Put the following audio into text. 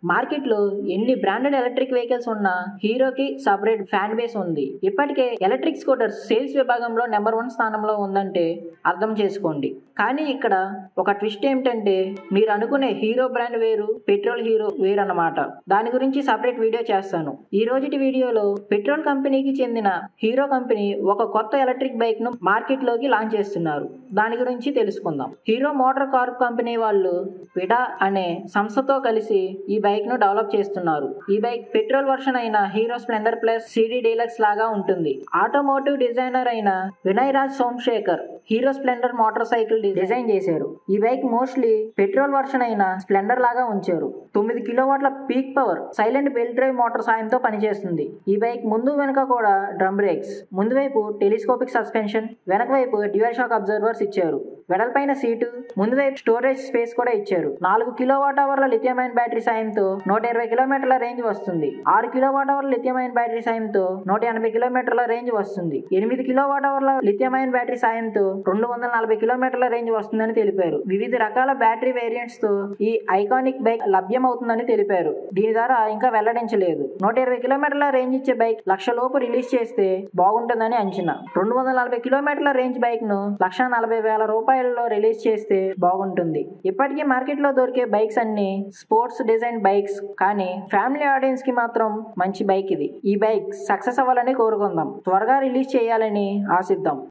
మార్కెట్లో ఎన్ని branded electric vehicles ఉన్నా హీరోకి సపరేట్ ఫ్యాన్ బేస్ ఉంది ఇప్పటికే ఎలక్ట్రిక్ స్కూటర్స్ సేల్స్ విభాగంలో నెంబర్ వన్ స్థానంలో ఉందంటే అర్థం చేసుకోండి కానీ ఇక్కడ ఒక ట్విస్ట్ ఏమిటంటే మీరు అనుకునే హీరో బ్రాండ్ వేరు పెట్రోల్ హీరో వేరు అన్నమాట దాని గురించి సపరేట్ వీడియో చేస్తాను ఈ రోజుటి వీడియోలో పెట్రోల్ కంపెనీకి చెందిన హీరో కంపెనీ ఒక కొత్త ఎలక్ట్రిక్ బైక్ ను మార్కెట్ లోకి లాంచ్ చేస్తున్నారు దాని గురించి తెలుసుకుందాం హీరో మోటార్ కార్ కంపెనీ వాళ్ళు విడా అనే సంస్థతో కలిసి ఈ బైక్ ను డెవలప్ చేస్తున్నారు ఈ బైక్ పెట్రోల్ వర్షన్ అయిన Hero Splendor Plus CD Deluxe లాగా ఉంటుంది ఆటోమోటివ్ డిజైనర్ అయిన Vinay Raj Somashekar Hero Splendor motorcycle design చేశారు ఈ బైక్ మోస్ట్లీ పెట్రోల్ వర్షన్ అయిన స్ప్లెండర్ లాగా ఉంచారు తొమ్మిది కిలోవాట్ల peak power silent belt drive motor సాయంతో పనిచేస్తుంది ఈ బైక్ ముందు వెనుక కూడా డ్రమ్ బ్రేక్స్ ముందు వైపు టెలిస్కోపిక్ సస్పెన్షన్ వెనక వైపు డ్యూయల్ షాక్ అబ్జర్వర్స్ ఇచ్చారు వెడల్పైన సీటు ముందు వైపు స్టోరేజ్ స్పేస్ కూడా ఇచ్చారు నాలుగు కిలోవాట్ అవర్ల లిథియం అయన్ బ్యాటరీ సాయంతో నూట ఇరవై కిలోమీటర్ల రేంజ్ వస్తుంది ఆరు కిలోవాట్ అవర్ల లిథియం అయన్ బ్యాటరీ సాయంతో నూట ఎనభై కిలోమీటర్ల రేంజ్ వస్తుంది ఎనిమిది కిలోవాట్ అవర్ల లిథియం అయన్ బ్యాటరీ సాయంతో రెండు వందల నలభై కిలోమీటర్ల రేంజ్ వస్తుందని తెలిపారు వివిధ రకాల బ్యాటరీ వేరియంట్స్ తో ఈ ఐకానిక్ బైక్ లభ్యమవుతుందని తెలిపారు దీని ద్వారా ఇంకా వెల్లడించలేదు నూట ఇరవై కిలోమీటర్ల రేంజ్ ఇచ్చే బైక్ లక్ష లోపు రిలీజ్ చేస్తే బాగుంటుందని అంచనా రెండు వందల నలభై కిలోమీటర్ల రేంజ్ బైక్ ను లక్ష నలభై వేల రూపాయలలో రిలీజ్ చేస్తే బాగుంటుంది ఇప్పటికీ మార్కెట్ లో దొరికే బైక్స్ అన్ని స్పోర్ట్స్ డిజైన్ బైక్స్ కానీ ఫ్యామిలీ ఆడియన్స్ కి మాత్రం మంచి బైక్ ఇది ఈ బైక్ సక్సెస్ అవ్వాలని కోరుకుందాం త్వరగా రిలీజ్ చేయాలని ఆశిద్దాం